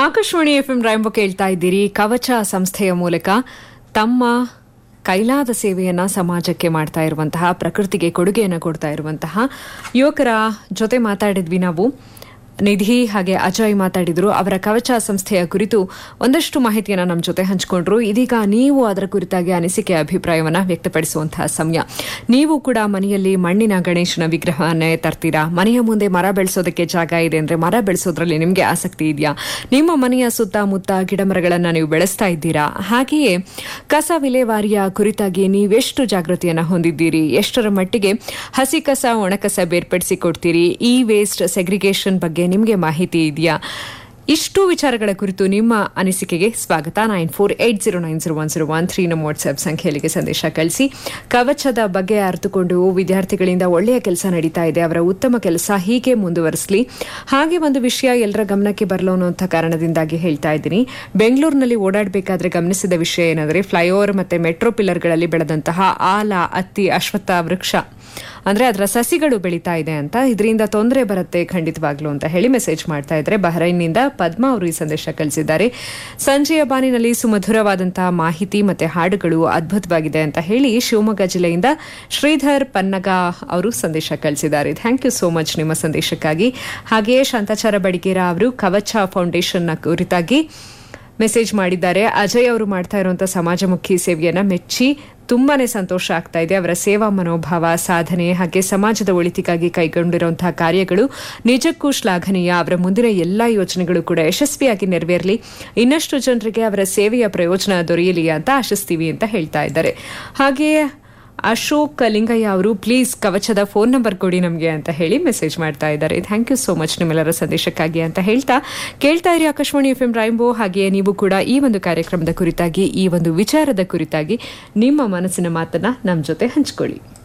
Akashvani F M ರಾಯಂಬ ಕೇಳ್ತಾ ಇದ್ದೀರಿ ಕವಚ ಸಂಸ್ಥೆಯ ಮೂಲಕ ತಮ್ಮ ಕೈಲಾದ ಸೇವೆಯನ್ನ ಸಮಾಜಕ್ಕೆ ಮಾಡ್ತಾ ಇರುವಂತಹ ಪ್ರಕೃತಿಗೆ ಕೊಡುಗೆಯನ್ನು ಕೊಡ್ತಾ ಇರುವಂತಹ ಯುವಕರ ಜೊತೆ ಮಾತಾಡಿದ್ವಿ ನಾವು ನಿಧಿ ಹಾಗೆ ಅಜಯ್ ಮಾತಾಡಿದ್ರು ಅವರ ಕವಚ ಸಂಸ್ಥೆಯ ಕುರಿತು ಒಂದಷ್ಟು ಮಾಹಿತಿಯನ್ನು ನಮ್ಮ ಜೊತೆ ಹಂಚಿಕೊಂಡ್ರು ಇದೀಗ ನೀವು ಅದರ ಕುರಿತಾಗಿ ಅನಿಸಿಕೆ ಅಭಿಪ್ರಾಯವನ್ನ ವ್ಯಕ್ತಪಡಿಸುವಂತಹ ಸಮಯ ನೀವು ಕೂಡ ಮನೆಯಲ್ಲಿ ಮಣ್ಣಿನ ಗಣೇಶನ ವಿಗ್ರಹವನ್ನೇ ತರ್ತೀರಾ ಮನೆಯ ಮುಂದೆ ಮರ ಬೆಳೆಸೋದಕ್ಕೆ ಜಾಗ ಇದೆ ಅಂದ್ರೆ ಮರ ಬೆಳೆಸೋದ್ರಲ್ಲಿ ನಿಮಗೆ ಆಸಕ್ತಿ ಇದೆಯಾ ನಿಮ್ಮ ಮನೆಯ ಸುತ್ತಮುತ್ತ ಗಿಡಮರಗಳನ್ನ ನೀವು ಬೆಳೆಸ್ತಾ ಇದ್ದೀರಾ ಹಾಗೆಯೇ ಕಸ ವಿಲೇವಾರಿಯ ಕುರಿತಾಗಿ ನೀವೆಷ್ಟು ಜಾಗೃತಿಯನ್ನ ಹೊಂದಿದ್ದೀರಿ ಎಷ್ಟರ ಮಟ್ಟಿಗೆ ಹಸಿ ಕಸ ಒಣಕಸ ಬೇರ್ಪಡಿಸಿ ಕೊಡ್ತೀರಿ ಈ ವೇಸ್ಟ್ ಸೆಗ್ರಿಗೇಷನ್ ಬಗ್ಗೆ ನಿಮಗೆ ಮಾಹಿತಿ ಇದೆಯಾ ಇಷ್ಟು ವಿಚಾರಗಳ ಕುರಿತು ನಿಮ್ಮ ಅನಿಸಿಕೆಗೆ ಸ್ವಾಗತ nine four eight zero nine zero one zero one three ನಮ್ಮ ವಾಟ್ಸ್ಆಪ್ ಸಂಖ್ಯೆಯಲ್ಲಿಗೆ ಸಂದೇಶ ಕಳಿಸಿ ಕವಚದ ಬಗ್ಗೆ ಅರಿತುಕೊಂಡು ವಿದ್ಯಾರ್ಥಿಗಳಿಂದ ಒಳ್ಳೆಯ ಕೆಲಸ ನಡೀತಾ ಇದೆ ಅವರ ಉತ್ತಮ ಕೆಲಸ ಹೀಗೆ ಮುಂದುವರಿಸಲಿ ಹಾಗೆ ಒಂದು ವಿಷಯ ಎಲ್ಲರ ಗಮನಕ್ಕೆ ಬರಲು ಅನ್ನುವಂಥ ಕಾರಣದಿಂದಾಗಿ ಹೇಳ್ತಾ ಇದ್ದೀನಿ ಬೆಂಗಳೂರಿನಲ್ಲಿ ಓಡಾಡಬೇಕಾದ್ರೆ ಗಮನಿಸಿದ ವಿಷಯ ಏನಂದ್ರೆ ಫ್ಲೈಓವರ್ ಮತ್ತೆ ಮೆಟ್ರೋ ಪಿಲ್ಲರ್ಗಳಲ್ಲಿ ಬೆಳೆದಂತಹ ಆಲ ಅತ್ತಿ ಅಶ್ವತ್ಥ ವೃಕ್ಷ ಅಂದ್ರೆ ಅದರ ಸಸಿಗಳು ಬೆಳೀತಾ ಇದೆ ಅಂತ ಇದರಿಂದ ತೊಂದರೆ ಬರುತ್ತೆ ಖಂಡಿತವಾಗ್ಲು ಅಂತ ಹೇಳಿ ಮೆಸೇಜ್ ಮಾಡ್ತಾ ಇದ್ರೆ ಬಹರೈನ್ನಿಂದ ಪದ್ಮ ಅವರು ಈ ಸಂದೇಶ ಕಳಿಸಿದ್ದಾರೆ ಸಂಜೆಯ ಬಾನಿನಲ್ಲಿ ಸುಮಧುರವಾದಂತಹ ಮಾಹಿತಿ ಮತ್ತೆ ಹಾಡುಗಳು ಅದ್ಭುತವಾಗಿದೆ ಅಂತ ಹೇಳಿ ಶಿವಮೊಗ್ಗ ಜಿಲ್ಲೆಯಿಂದ ಶ್ರೀಧರ್ ಪನ್ನಗ ಅವರು ಸಂದೇಶ ಕಳಿಸಿದ್ದಾರೆ ಥ್ಯಾಂಕ್ ಯು ಸೋ ಮಚ್ ನಿಮ್ಮ ಸಂದೇಶಕ್ಕಾಗಿ ಹಾಗೆಯೇ ಶಾಂತಾಚಾರ ಬಡಿಗೇರ ಅವರು ಕವಚ ಫೌಂಡೇಶನ್ನ ಕುರಿತಾಗಿ ಮೆಸೇಜ್ ಮಾಡಿದ್ದಾರೆ ಅಜಯ್ ಅವರು ಮಾಡ್ತಾ ಇರುವಂತಹ ಸಮಾಜಮುಖಿ ಸೇವೆಯನ್ನ ಮೆಚ್ಚಿ ತುಂಬಾನೇ ಸಂತೋಷ ಆಗ್ತಾ ಇದೆ ಅವರ ಸೇವಾ ಮನೋಭಾವ ಸಾಧನೆ ಹಾಗೆ ಸಮಾಜದ ಒಳಿತಿಗಾಗಿ ಕೈಗೊಂಡಿರುವಂತಹ ಕಾರ್ಯಗಳು ನಿಜಕ್ಕೂ ಶ್ಲಾಘನೀಯ ಅವರ ಮುಂದಿನ ಎಲ್ಲಾ ಯೋಜನೆಗಳು ಕೂಡ ಯಶಸ್ವಿಯಾಗಿ ನೆರವೇರಲಿ ಇನ್ನಷ್ಟು ಜನರಿಗೆ ಅವರ ಸೇವೆಯ ಪ್ರಯೋಜನ ದೊರೆಯಲಿ ಅಂತ ಆಶಿಸ್ತೀವಿ ಅಂತ ಹೇಳ್ತಾ ಇದ್ದಾರೆ ಹಾಗೆಯೇ ಅಶೋಕ್ ಲಿಂಗಯ್ಯ ಅವರು ಪ್ಲೀಸ್ ಕವಚದ ಫೋನ್ ನಂಬರ್ ಕೊಡಿ ನಮಗೆ ಅಂತ ಹೇಳಿ ಮೆಸೇಜ್ ಮಾಡ್ತಾ ಇದ್ದಾರೆ ಥ್ಯಾಂಕ್ ಯು ಸೋ ಮಚ್ ನಿಮ್ಮೆಲ್ಲರ ಸಂದೇಶಕ್ಕಾಗಿ ಅಂತ ಹೇಳ್ತಾ ಕೇಳ್ತಾ ಇರಿ ಆಕಾಶವಾಣಿ ಎಫ್ ಎಂ ರಾಯಂಬೋ ಹಾಗೆಯೇ ನೀವು ಕೂಡ ಈ ಒಂದು ಕಾರ್ಯಕ್ರಮದ ಕುರಿತಾಗಿ ಈ ಒಂದು ವಿಚಾರದ ಕುರಿತಾಗಿ ನಿಮ್ಮ ಮನಸ್ಸಿನ ಮಾತನ್ನ ನಮ್ಮ ಜೊತೆ ಹಂಚ್ಕೊಳ್ಳಿ